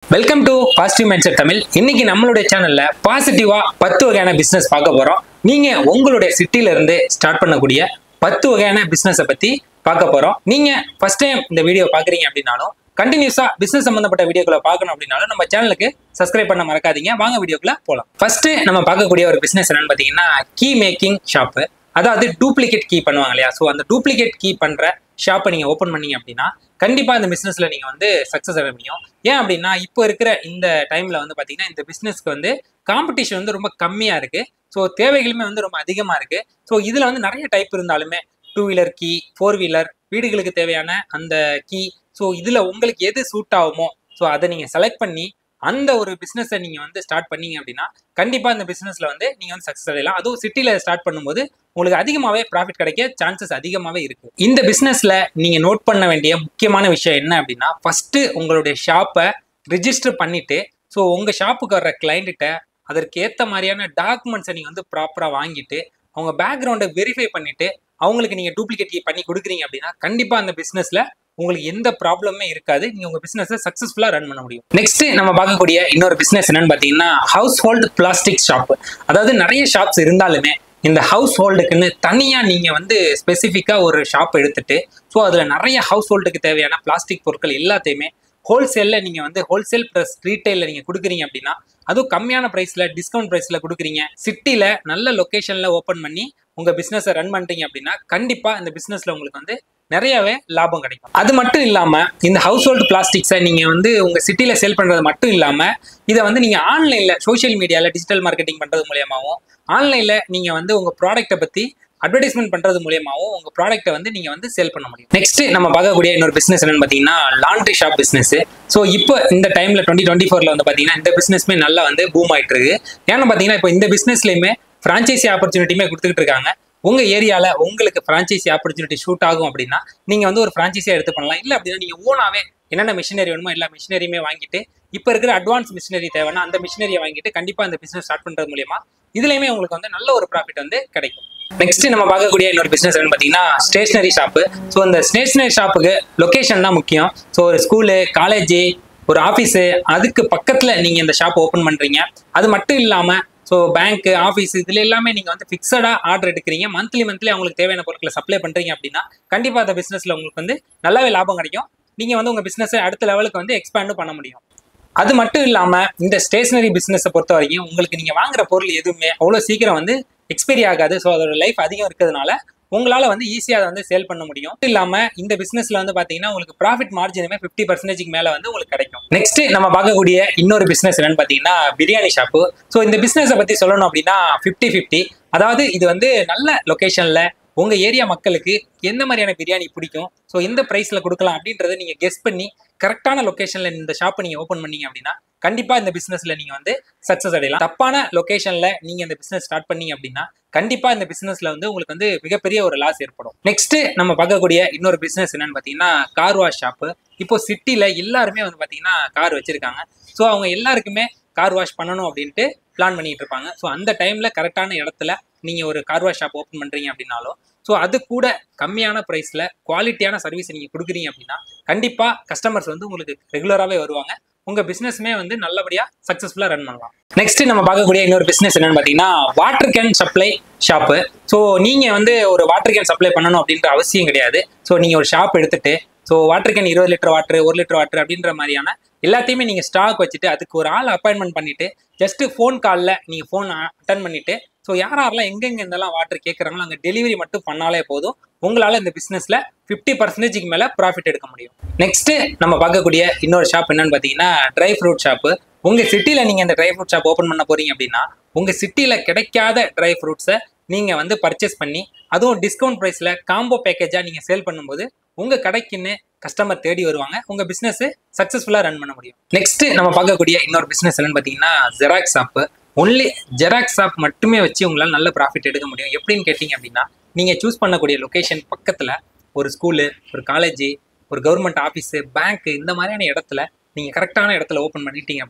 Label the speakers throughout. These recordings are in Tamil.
Speaker 1: welcome to positive mind Tamil இன்னைக்கு நம்மளுடைய சேனல்ல பாசிட்டிவா பத்து வகையான பிசினஸ் பார்க்க போறோம் நீங்க உங்களுடைய சிட்டில இருந்து ஸ்டார்ட் பண்ணக்கூடிய பத்து வகையான பிசினஸை பத்தி பார்க்க போறோம் நீங்க ஃபர்ஸ்ட் டைம் இந்த வீடியோ பாக்குறீங்க அப்படின்னாலும் கண்டினியூஸா பிசினஸ் சம்பந்தப்பட்ட வீடியோக்களை பார்க்கணும் அப்படின்னாலும் நம்ம சேனலுக்கு சப்ஸ்கிரைப் பண்ண மறக்காதீங்க வாங்க வீடியோக்குள்ள போலாம் ஃபர்ஸ்ட் நம்ம பார்க்கக்கூடிய ஒரு பிசினஸ் என்னன்னு பாத்தீங்கன்னா கீ மேக்கிங் ஷாப்பு அதாவது டூப்ளிகேட் கீ பண்ணுவாங்க இல்லையா ஸோ அந்த டூப்ளிகேட் கீ பண்ற ஷாப்பை நீங்க ஓப்பன் பண்ணீங்க அப்படின்னா கண்டிப்பா இந்த பிசினஸ்ல நீங்க வந்து சக்சஸ் அடைய முடியும் ஏன் அப்படின்னா இப்போ இருக்கிற இந்த டைம்ல வந்து பாத்தீங்கன்னா இந்த பிசினஸ்க்கு வந்து காம்படிஷன் வந்து ரொம்ப கம்மியா இருக்கு ஸோ தேவைகளுமே வந்து ரொம்ப அதிகமா இருக்கு ஸோ இதுல வந்து நிறைய டைப் இருந்தாலுமே two wheeler key four wheeler வீடுகளுக்கு தேவையான அந்த கீ ஸோ இதுல உங்களுக்கு எது சூட் ஆகுமோ ஸோ அதை நீங்க செலக்ட் பண்ணி அந்த ஒரு பிசினஸை நீங்க வந்து ஸ்டார்ட் பண்ணீங்க அப்படின்னா கண்டிப்பா இந்த பிசினஸ்ல வந்து நீங்க வந்து சக்சஸ் அடையலாம் அதுவும் சிட்டில ஸ்டார்ட் பண்ணும்போது உங்களுக்கு அதிகமாவே ப்ராஃபிட் கிடைக்க சான்சஸ் அதிகமாவே இருக்கு இந்த பிசினஸ்ல நீங்க நோட் பண்ண வேண்டிய முக்கியமான விஷயம் என்ன அப்படின்னா ஃபர்ஸ்ட் உங்களுடைய ஷாப்பை ரிஜிஸ்டர் பண்ணிட்டு ஸோ உங்க ஷாப்புக்கு வர்ற கிளைண்ட்ட அதற்கு ஏற்ற மாதிரியான டாக்குமெண்ட்ஸை நீங்க வந்து ப்ராப்பரா வாங்கிட்டு அவங்க பேக்ரவுண்டை வெரிஃபை பண்ணிட்டு அவங்களுக்கு நீங்க டூப்ளிகேட் கீ பண்ணி கொடுக்குறீங்க அப்படின்னா கண்டிப்பா அந்த பிசினஸ்ல உங்களுக்கு எந்த ப்ராப்ளமே இருக்காது நீங்க உங்க பிசினஸை சக்சஸ்ஃபுல்லா ரன் பண்ண முடியும் நெக்ஸ்ட் நம்ம பார்க்கக்கூடிய இன்னொரு பிசினஸ் என்னன்னு பாத்தீங்கன்னா ஹவுஸ் ஹோல்டு பிளாஸ்டிக் ஷாப் அதாவது நிறைய ஷாப்ஸ் இருந்தாலுமே இந்த ஹவுஸ் ஹோல்டுக்குன்னு தனியா நீங்க வந்து ஸ்பெசிஃபிக்கா ஒரு ஷாப் எடுத்துட்டு ஸோ அதுல நிறைய ஹவுஸ் ஹோல்டுக்கு தேவையான பிளாஸ்டிக் பொருட்கள் எல்லாத்தையுமே ஹோல்சேல்ல நீங்க வந்து ஹோல்சேல் ப்ளஸ் ரீட்டைல்ல நீங்க கொடுக்குறீங்க அப்படின்னா அதுவும் கம்மியான பிரைஸ்ல டிஸ்கவுண்ட் பிரைஸ்ல கொடுக்குறீங்க சிட்டில நல்ல லொகேஷன்ல ஓப்பன் பண்ணி உங்க பிசினஸை ரன் பண்றீங்க அப்படின்னா கண்டிப்பா இந்த பிசினஸ்ல உங்களுக்கு வந்து நிறையவே லாபம் கிடைக்கும் அது மட்டும் இல்லாம இந்த ஹவுஸ் ஹோல்டு பிளாஸ்டிக்ஸை நீங்க வந்து உங்க சிட்டில சேல் பண்றது மட்டும் இல்லாம இதை வந்து நீங்க ஆன்லைன்ல சோஷியல் மீடியால டிஜிட்டல் மார்க்கெட்டிங் பண்றது மூலியமாவும் ஆன்லைன்ல நீங்க வந்து உங்க ப்ராடக்ட்டை பத்தி அட்வர்டைஸ்மெண்ட் பண்றது மூலியமாவும் உங்க ப்ராடக்ட்டை வந்து நீங்க வந்து சேல் பண்ண முடியும் நெக்ஸ்ட் நம்ம பார்க்கக்கூடிய இன்னொரு பிசினஸ் என்னன்னு பாத்தீங்கன்னா லாண்ட்ரி ஷாப் பிசினஸ் ஸோ இப்போ இந்த டைம்ல டுவெண்ட்டி டுவெண்ட்டி ஃபோர்ல வந்து பாத்தீங்கன்னா இந்த பிசினஸ்மே நல்லா வந்து பூம் ஆயிட்டு இருக்கு ஏன்னா பாத்தீங்கன்னா இப்போ இந்த பிசினஸ்லயுமே ஃப்ரான்ச்சைசி ஆப்பர்ச்சுனிட்டியுமே கொடுத்துக்கிட்டு இருக்காங்க உங்க ஏரியால உங்களுக்கு ஃப்ரான்ச்சைசி ஆப்பர்ச்சுனிட்டி ஷூட் ஆகும் அப்படின்னா நீங்க வந்து ஒரு ஃப்ரான்ச்சைஸியா எடுத்து பண்ணலாம் இல்ல அப்படின்னா நீங்க ஓனாவே என்னென்ன மிஷினரி வேணுமோ எல்லா மிஷினரியுமே வாங்கிட்டு இப்போ இருக்கிற அட்வான்ஸ் மிஷினரி தேவைன்னா அந்த மிஷினரியை வாங்கிட்டு கண்டிப்பா இந்த பிசினஸ் ஸ்டார்ட் பண்றது மூலியமா இதுலயுமே உங்களுக்கு வந்து நல்ல ஒரு ப்ராஃபிட் வந்து கிடைக்கும் நெக்ஸ்ட் நம்ம பார்க்கக்கூடிய இன்னொரு பிசினஸ் என்னன்னு பாத்தீங்கன்னா ஸ்டேஷனரி ஷாப்பு ஸோ இந்த ஸ்டேஷனரி ஷாப்புக்கு லொகேஷன் தான் முக்கியம் ஸோ ஒரு ஸ்கூலு காலேஜ் ஒரு ஆஃபீஸு அதுக்கு பக்கத்துல நீங்க இந்த ஷாப் ஓப்பன் பண்றீங்க அது மட்டும் இல்லாம ஸோ பேங்க் ஆஃபீஸ் இதுல எல்லாமே நீங்க வந்து ஃபிக்ஸடா ஆர்டர் எடுக்கிறீங்க மந்த்லி மந்த்லி அவங்களுக்கு தேவையான பொருட்களை சப்ளை பண்றீங்க அப்படின்னா கண்டிப்பா அந்த பிசினஸ்ல உங்களுக்கு வந்து நல்லாவே லாபம் கிடைக்கும் நீங்க வந்து உங்க பிசினஸை அடுத்த லெவலுக்கு வந்து எக்ஸ்பேண்டும் பண்ண முடியும் அது மட்டும் இல்லாம இந்த ஸ்டேஷனரி பிசினஸை பொறுத்த வரைக்கும் உங்களுக்கு நீங்க வாங்குற பொருள் எதுவுமே அவ்வளோ சீக்கிரம் வந்து எக்ஸ்பைரி ஆகாது ஸோ அதோட லைஃப் அதிகம் இருக்கிறதுனால உங்களால வந்து ஈஸியா அதை வந்து சேல் பண்ண முடியும் அது இல்லாம இந்த பிசினஸ்ல வந்து பாத்தீங்கன்னா உங்களுக்கு ப்ராஃபிட் மார்ஜினுமே ஃபிஃப்டி பர்சன்டேஜ்க்கு மேல வந்து உங்களுக்கு கிடைக்கும் நெக்ஸ்ட் நம்ம பார்க்கக்கூடிய இன்னொரு பிசினஸ் என்னன்னு பாத்தீங்கன்னா பிரியாணி ஷாப்பு ஸோ இந்த பிசினஸை பத்தி சொல்லணும் அப்படின்னா ஃபிஃப்டி ஃபிஃப்டி அதாவது இது வந்து நல்ல லொகேஷன்ல உங்க ஏரியா மக்களுக்கு எந்த மாதிரியான பிரியாணி பிடிக்கும் ஸோ எந்த பிரைஸ்ல கொடுக்கலாம் அப்படின்றத நீங்க கெஸ் பண்ணி கரெக்டான லொகேஷன்ல இந்த ஷாப்பை நீங்க ஓப்பன் பண்ணீங்க அப்படின்னா கண்டிப்பா இந்த பிசினஸ்ல நீங்க வந்து சக்சஸ் அடையலாம் தப்பான லொகேஷன்ல நீங்க இந்த பிசினஸ் ஸ்டார்ட் பண்ணீங்க அப்படின்னா கண்டிப்பா இந்த பிசினஸ்ல வந்து உங்களுக்கு வந்து மிகப்பெரிய ஒரு லாஸ் ஏற்படும் நெக்ஸ்ட் நம்ம பார்க்கக்கூடிய இன்னொரு பிசினஸ் என்னன்னு பாத்தீங்கன்னா கார் வாஷ் ஷாப்பு இப்போ சிட்டில எல்லாருமே வந்து பாத்தீங்கன்னா கார் வச்சிருக்காங்க ஸோ அவங்க எல்லாருக்குமே கார் வாஷ் பண்ணணும் அப்படின்ட்டு பிளான் பண்ணிட்டு இருப்பாங்க ஸோ அந்த டைம்ல கரெக்டான இடத்துல நீங்க ஒரு கார் வாஷ் ஷாப் ஓப்பன் பண்றீங்க அப்படின்னாலும் ஸோ அது கூட கம்மியான ப்ரைஸ்ல குவாலிட்டியான சர்வீஸ் நீங்க கொடுக்குறீங்க அப்படின்னா கண்டிப்பா கஸ்டமர்ஸ் வந்து உங்களுக்கு ரெகுலராகவே வருவாங்க உங்க பிசினஸ்மே வந்து நல்லபடியா சக்சஸ்ஃபுல்லா ரன் பண்ணலாம் நெக்ஸ்ட் நம்ம பார்க்கக்கூடிய இன்னொரு பிசினஸ் என்னன்னு பாத்தீங்கன்னா water can supply shop so நீங்க வந்து ஒரு வாட்டர் கேன் சப்ளை பண்ணணும் அப்படின்ற அவசியம் கிடையாது ஸோ நீங்க ஒரு ஷாப் எடுத்துட்டு ஸோ வாட்டர் கேன் இருபது லிட்டர் வாட்டர் ஒரு லிட்டர் வாட்டர் அப்படின்ற மாதிரியான எல்லாத்தையுமே நீங்க ஸ்டாக் வச்சுட்டு அதுக்கு ஒரு ஆள் அப்பாயின்மெண்ட் பண்ணிட்டு ஜஸ்ட் ஃபோன் காலில் நீங்க ஃபோன் அட்டன் பண்ணிட்டு ஸோ யார் யாரெல்லாம் எங்கெங்க இருந்தெல்லாம் வாட்டர் கேட்குறாங்களோ அங்கே டெலிவரி மட்டும் பண்ணாலே போதும் உங்களால் இந்த பிஸ்னஸில் ஃபிஃப்டி பர்சன்டேஜ்க்கு மேலே ப்ராஃபிட் எடுக்க முடியும் நெக்ஸ்ட் நம்ம பார்க்கக்கூடிய இன்னொரு ஷாப் என்னன்னு பார்த்தீங்கன்னா ட்ரை ஃப்ரூட் ஷாப்பு உங்கள் சிட்டியில் நீங்கள் இந்த ட்ரை ஃப்ரூட் ஷாப் ஓப்பன் பண்ண போறீங்க அப்படின்னா உங்கள் சிட்டியில் கிடைக்காத ட்ரை ஃப்ரூட்ஸை நீங்கள் வந்து பர்ச்சேஸ் பண்ணி அதுவும் டிஸ்கவுண்ட் ப்ரைஸில் காம்போ பேக்கேஜாக நீங்கள் சேல் பண்ணும்போது உங்கள் கடைக்குன்னு கஸ்டமர் தேடி வருவாங்க உங்கள் பிஸ்னஸ் சக்ஸஸ்ஃபுல்லாக ரன் பண்ண முடியும் நெக்ஸ்ட் நம்ம பார்க்கக்கூடிய இன்னொரு பிஸ்னஸ் என்னன்னு பார்த்தீங்கன்னா xerox shop only xerox shop மட்டுமே வச்சு உங்களால் நல்ல ப்ராஃபிட் எடுக்க முடியும் எப்படின்னு கேட்டிங்க அப்படின்னா நீங்கள் சூஸ் பண்ணக்கூடிய லொக்கேஷன் பக்கத்தில் ஒரு ஸ்கூலு ஒரு காலேஜ் ஒரு கவர்மெண்ட் ஆஃபீஸு பேங்க் இந்த மாதிரியான இடத்துல நீங்கள் கரெக்டான இடத்துல ஓப்பன் பண்ணிட்டீங்க அப்படின்னா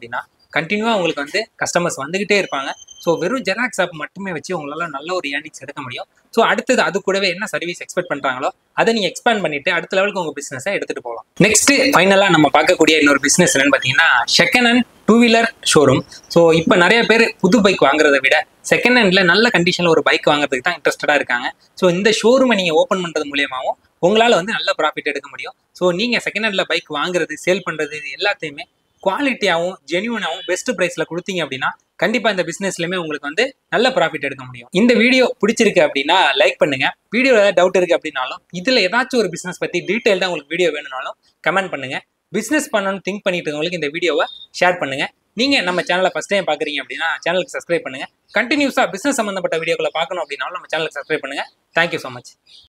Speaker 1: கண்டினியூவாக உங்களுக்கு வந்து கஸ்டமர்ஸ் வந்துகிட்டே இருப்பாங்க ஸோ வெறும் ஜெராக்ஸ் ஆப் மட்டுமே வச்சு உங்களால் நல்ல ஒரு ஏர்னிங்ஸ் எடுக்க முடியும் ஸோ அடுத்தது அது கூடவே என்ன சர்வீஸ் எக்ஸ்பெக்ட் பண்ணுறாங்களோ அதை நீங்கள் எக்ஸ்பேண்ட் பண்ணிட்டு அடுத்த லெவலுக்கு உங்கள் பிஸ்னஸை எடுத்துகிட்டு போகலாம் நெக்ஸ்ட் ஃபைனலாக நம்ம பார்க்கக்கூடிய இன்னொரு பிஸ்னஸ் என்னன்னு பார்த்தீங்கன்னா second hand two wheeler showroom so இப்போ நிறைய பேர் புது பைக் வாங்குறத விட செகண்ட் ஹேண்டில் நல்ல கண்டிஷனில் ஒரு பைக் வாங்குறதுக்கு தான் இன்ட்ரெஸ்டடாக இருக்காங்க ஸோ இந்த ஷோரூமை நீங்கள் ஓப்பன் பண்ணுறது மூலியமாகவும் உங்களால் வந்து நல்ல ப்ராஃபிட் எடுக்க முடியும் ஸோ நீங்கள் செகண்ட் ஹேண்டில் பைக் வாங்குறது சேல் பண்ணுறது இது எல்லாத்தையுமே குவாலிட்டியாகவும் ஜென்யூனாகவும் பெஸ்ட் ப்ரைஸில் கொடுத்தீங்க அப்படின்னா கண்டிப்பாக இந்த பிஸ்னஸ்லையுமே உங்களுக்கு வந்து நல்ல ப்ராஃபிட் எடுக்க முடியும் இந்த வீடியோ பிடிச்சிருக்கு அப்படின்னா லைக் பண்ணுங்க வீடியோ ஏதாவது டவுட் இருக்கு அப்படின்னாலும் இதில் ஏதாச்சும் ஒரு பிஸ்னஸ் பற்றி டீட்டெயில்டாக உங்களுக்கு வீடியோ வேணும்னாலும் கமெண்ட் பண்ணுங்க பிஸ்னஸ் பண்ணணும்னு திங்க் பண்ணிட்டு இருக்கவங்களுக்கு இந்த வீடியோவை ஷேர் பண்ணுங்க நீங்க நம்ம சேனலை ஃபஸ்ட் டைம் பார்க்குறீங்க அப்படின்னா சேனலுக்கு சப்ஸ்கிரைப் பண்ணுங்க கண்டினியூஸாக பிஸ்னஸ் சம்மந்தப்பட்ட வீடியோக்களை பார்க்கணும் அப்படின்னாலும் நம்ம சேனலுக்கு சப்ஸ்கிரைப் பண்ணுங்க தேங்க்யூ ஸோ மச்